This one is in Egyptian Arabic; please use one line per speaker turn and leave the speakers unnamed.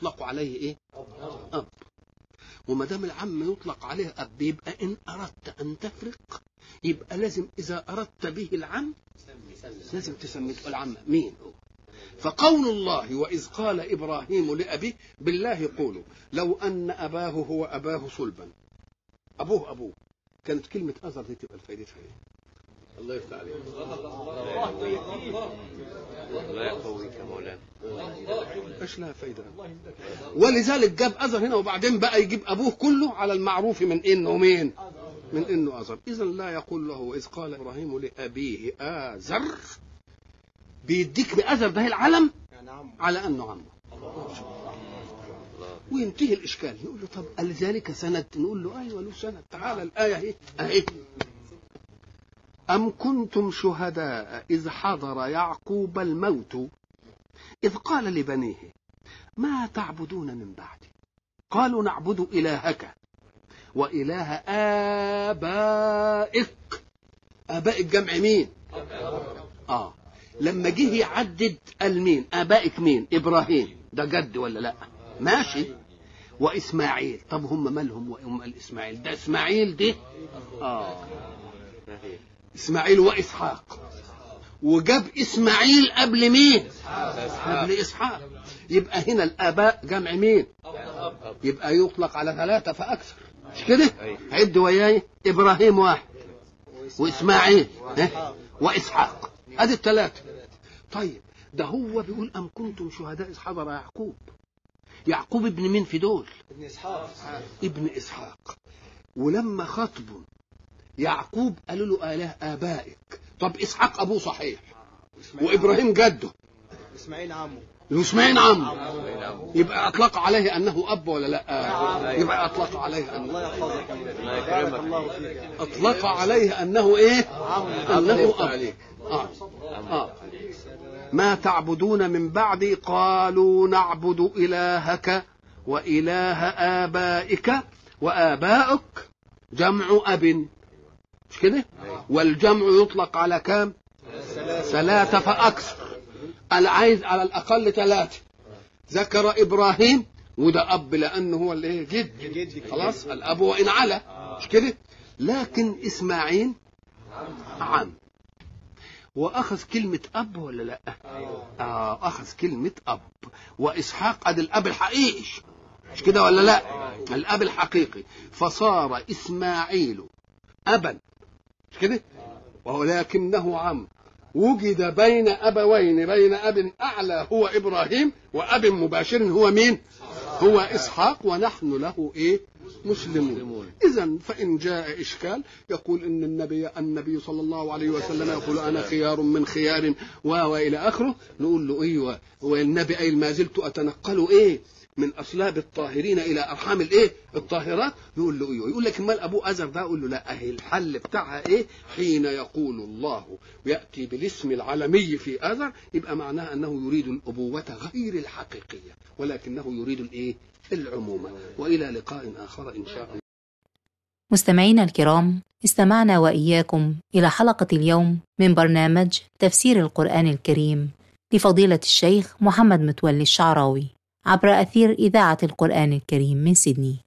يطلق عليه ايه اب وما دام العم يطلق عليه اب يبقى ان اردت ان تفرق يبقى لازم اذا اردت به العم لازم تسميه العم مين هو فقول الله واذ قال ابراهيم لابيه بالله قولوا لو ان اباه هو اباه صلبا ابوه ابوه كانت كلمه ازر دي تبقى فائدتها ايه الله يفتح عليك
لا يقويك مولانا
ايش لها فايده ولذلك جاب ازر هنا وبعدين بقى يجيب ابوه كله على المعروف من انه مين من انه ازر اذا لا يقول له اذ قال ابراهيم لابيه ازر بيديك بازر ده العلم على انه عمه وينتهي الاشكال نقول له طب لذلك سند نقول له ايوه له سند تعالى الايه اهي اهي أم كنتم شهداء إذ حضر يعقوب الموت إذ قال لبنيه ما تعبدون من بعدي قالوا نعبد إلهك وإله آبائك آبائك جمع مين آه لما جه يعدد قال مين آبائك مين إبراهيم ده جد ولا لا ماشي وإسماعيل طب هم مالهم وهم الإسماعيل ده إسماعيل ده آه
ما هي
اسماعيل واسحاق وجاب اسماعيل قبل مين قبل اسحاق يبقى هنا الاباء جمع مين يبقى يطلق على ثلاثه فاكثر مش كده
أيوة.
عد وياي ابراهيم واحد واسماعيل ها؟ واسحاق ادي الثلاثه طيب ده هو بيقول ام كنتم شهداء اذ حضر يعقوب يعقوب ابن مين في دول
ابن اسحاق
ابن اسحاق ولما خطبوا يعقوب قالوا له اله ابائك طب اسحاق ابوه صحيح وابراهيم جده
اسماعيل عمه
واسماعيل عمه يبقى اطلق عليه انه اب ولا لا يبقى اطلق عليه انه
الله يحفظك يا مولانا.
الله
بارك
يكرمك.
الله فيك
اطلق عليه انه ايه انه اب آه. آه. ما تعبدون من بعدي قالوا نعبد الهك واله ابائك وابائك جمع اب مش كده والجمع يطلق على كام ثلاثة فأكثر العايز على الأقل ثلاثة ذكر إبراهيم وده أب لأنه هو اللي إيه؟ جد
جد كده.
خلاص الأب وإن على مش كده لكن إسماعيل عم وأخذ كلمة أب ولا لأ؟ آه أخذ كلمة أب وإسحاق أدي الأب الحقيقي مش كده ولا لا؟ الأب الحقيقي فصار إسماعيل أبا مش كده؟ ولكنه عم وجد بين أبوين بين أب أعلى هو إبراهيم وأب مباشر هو مين؟ هو إسحاق ونحن له إيه؟ مسلمون إذا فإن جاء إشكال يقول إن النبي النبي صلى الله عليه وسلم يقول أنا خيار من خيار و وإلى آخره نقول له أيوه والنبي قايل ما زلت أتنقل إيه؟ من اصلاب الطاهرين الى ارحام الايه الطاهرات يقول له ايوه يقول لك امال ابو ازر ده اقول له لا اهي الحل بتاعها ايه حين يقول الله ياتي بالاسم العالمي في ازر يبقى معناها انه يريد الابوه غير الحقيقيه ولكنه يريد الايه العمومه والى لقاء اخر ان شاء الله
مستمعينا الكرام استمعنا وإياكم إلى حلقة اليوم من برنامج تفسير القرآن الكريم لفضيلة الشيخ محمد متولي الشعراوي عبر أثير إذاعة القرآن الكريم من سيدني